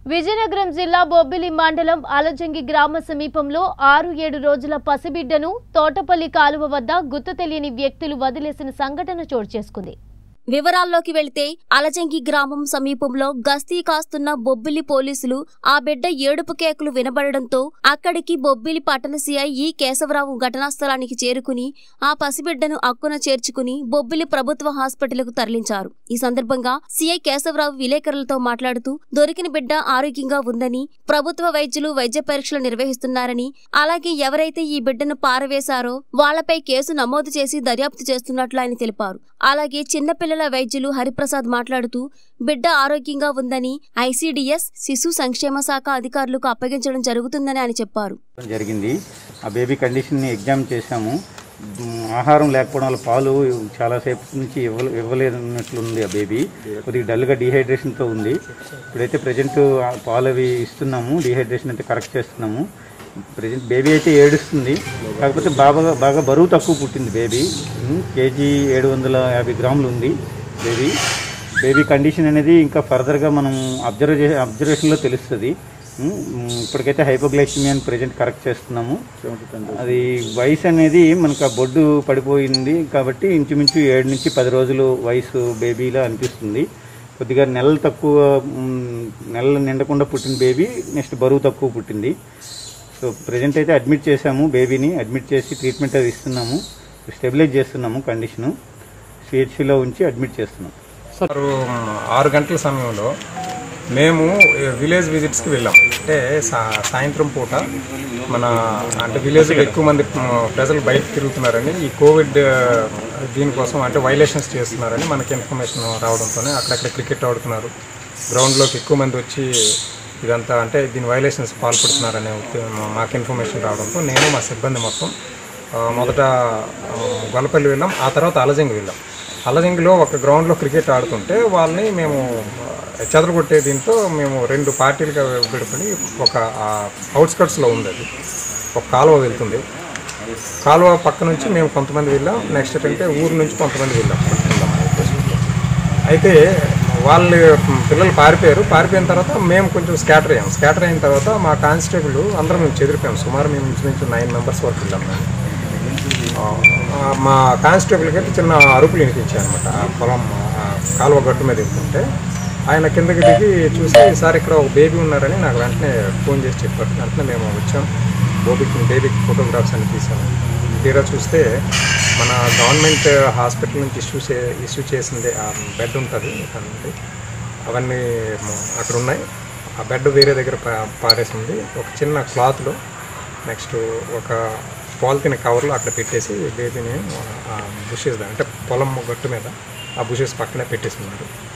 విజయనగరం జిల్లా బొబ్బిలి మండలం అలజంగి గ్రామ సమీపంలో ఆరు ఏడు రోజుల పసిబిడ్డను తోటపల్లి కాలువ వద్ద గుర్తు తెలియని వ్యక్తులు వదిలేసిన సంఘటన చోటు చేసుకుంది వివరాల్లోకి వెళితే అలజంగి గ్రామం సమీపంలో గస్తీ కాస్తున్న బొబ్బిలి పోలీసులు ఆ బిడ్డ ఏడుపు కేకలు వినబడడంతో అక్కడికి బొబ్బిలి పట్టణ సీఐ ఈ కేశవరావు ఘటనా స్థలానికి చేరుకుని ఆ పసిబిడ్డను అక్కున చేర్చుకుని బొబ్బిలి ప్రభుత్వ హాస్పిటల్కు తరలించారు ఈ సందర్భంగా సీఐ కేశవరావు విలేకరులతో మాట్లాడుతూ దొరికిన బిడ్డ ఆరోగ్యంగా ఉందని ప్రభుత్వ వైద్యులు వైద్య పరీక్షలు నిర్వహిస్తున్నారని అలాగే ఎవరైతే ఈ బిడ్డను పారవేశారో వాళ్లపై కేసు నమోదు చేసి దర్యాప్తు చేస్తున్నట్లు ఆయన తెలిపారు అలాగే చిన్నపిల్లల వైద్యులు హరిప్రసాద్ మాట్లాడుతూ బిడ్డ ఆరోగ్యంగా ఉందని ఐసీడీఎస్ శిశు సంక్షేమ శాఖ అధికారులకు అప్పగించడం జరుగుతుందని ఆయన చెప్పారు జరిగింది ఆ బేబీ కండిషన్ని ఎగ్జామ్ చేశాము మ్, ఆహారం లేకపోవడం వల్ల పాలు చాలాసేపు నుంచి ఇవ్వ ఇవ్వలేనట్లుంది ఆ బేబీ కొద్దిగా డల్గా డీహైడ్రేషన్తో ఉంది ఇప్పుడైతే ప్రజెంట్ పాలు అవి ఇస్తున్నాము డీహైడ్రేషన్ అయితే కరెక్ట్ చేస్తున్నాము ప్రజెంట్ బేబీ అయితే ఏడుస్తుంది కాకపోతే బాగా బాగా బరువు తక్కువ పుట్టింది బేబీ మ్, కేజీ ఏడు వందల యాభై గ్రాములు ఉంది బేబీ బేబీ కండిషన్ అనేది ఇంకా ఫర్దర్గా మనం అబ్జర్వ్ చే అబ్జర్వేషన్లో తెలుస్తుంది ఉమ్, ఉమ్, ఇప్పటికైతే హైపోగ్లైసిమియా అని ప్రజెంట్ కరెక్ట్ చేస్తున్నాము అది వయసు అనేది మనకు ఆ బొడ్డు పడిపోయింది కాబట్టి ఇంచుమించు ఏడు నుంచి పది రోజులు వయసు బేబీలా అనిపిస్తుంది కొద్దిగా నెలలు తక్కువ ఉమ్, నెలలు నిండకుండా పుట్టిన బేబీ నెక్స్ట్ బరువు తక్కువ పుట్టింది సో ప్రజెంట్ అయితే అడ్మిట్ చేశాము బేబీని అడ్మిట్ చేసి ట్రీట్మెంట్ అది ఇస్తున్నాము స్టెబిలైజ్ చేస్తున్నాము కండిషను సిహెచ్సిలో ఉంచి అడ్మిట్ చేస్తున్నాం ఆరు ఆరు గంటల సమయంలో మేము విలేజ్ విజిట్స్కి వెళ్ళాం అంటే సా- సాయంత్రం పూట మన అంటే విలేజ్లో ఎక్కువ మంది మ్, ప్రజలు బయట తిరుగుతున్నారని ఈ కోవిడ్ ఆ, దీనికోసం అంటే వైలేషన్స్ చేస్తున్నారని మనకి ఇన్ఫర్మేషన్ రావడంతోనే అక్కడక్కడ క్రికెట్ ఆడుతున్నారు గ్రౌండ్లోకి ఎక్కువ మంది వచ్చి ఇదంతా అంటే దీని వైలేషన్స్ పాల్పడుతున్నారనే ఉత్తే- మాకు ఇన్ఫర్మేషన్ రావడంతో నేను మా సిబ్బంది మొత్తం ఆ, మొదట ఆ, గొల్లపల్లి వెళ్ళాం ఆ తర్వాత అలజంగి వెళ్ళాం అలజంగిలో ఒక గ్రౌండ్లో క్రికెట్ ఆడుతుంటే వాళ్ళని మేము ఆ, చెదరగొట్టే దీంతో మేము రెండు పార్టీలుగా విడిపడి ఒక అవుట్స్కట్స్లో ఉంది అది ఒక కాలువ వెళ్తుంది కాలువ పక్క నుంచి మేము కొంతమంది వెళ్ళాం నెక్స్ట్ ఏంటంటే ఊరు నుంచి కొంతమంది వెళ్ళాం వెళ్దాం అనే ఉద్దేశంతో. అయితే వాళ్ళు పిల్లలు పారిపోయారు పారిపోయిన తర్వాత మేము కొంచెం స్కాటర్ అయ్యాం స్కాటర్ అయిన తర్వాత మా కానిస్టేబుల్ అందరం మేము చెదిరిపోయాం సుమారు మేము ఇంచుమించు నైన్ మెంబర్స్ వరకు వెళ్ళాం మేము ఆ, మా కానిస్టేబుల్కి అయితే చిన్న అరుపులు వినిపించాయి అనమాట ఆ పొలం ఆ కాలువ గట్టు మీద వెళ్తుంటే ఆయన కిందకి దిగి చూసి సార్ ఇక్కడ ఒక బేబీ ఉన్నారని నాకు వెంటనే ఫోన్ చేసి చెప్పారు వెంటనే మేము వచ్చాం బేబీకి బేబీకి ఫోటోగ్రాఫ్స్ అన్ని తీసాము తీరా చూస్తే మన గవర్నమెంట్ హాస్పిటల్ నుంచి ఇష్యూ చే ఇష్యూ చేసింది ఆ బెడ్ ఉంటుంది అన్నది అవన్నీ మ- అక్కడ ఉన్నాయి ఆ బెడ్ వేరే దగ్గర పా- పాడేసి ఉంది ఒక చిన్న క్లాత్లో నెక్స్ట్ ఒక పాలిథిన్ కవర్లో అక్కడ పెట్టేసి బేబీని బుషెస్ అంటే పొలం గట్టు మీద ఆ బుషెస్ పక్కనే పెట్టేసి ఉన్నారు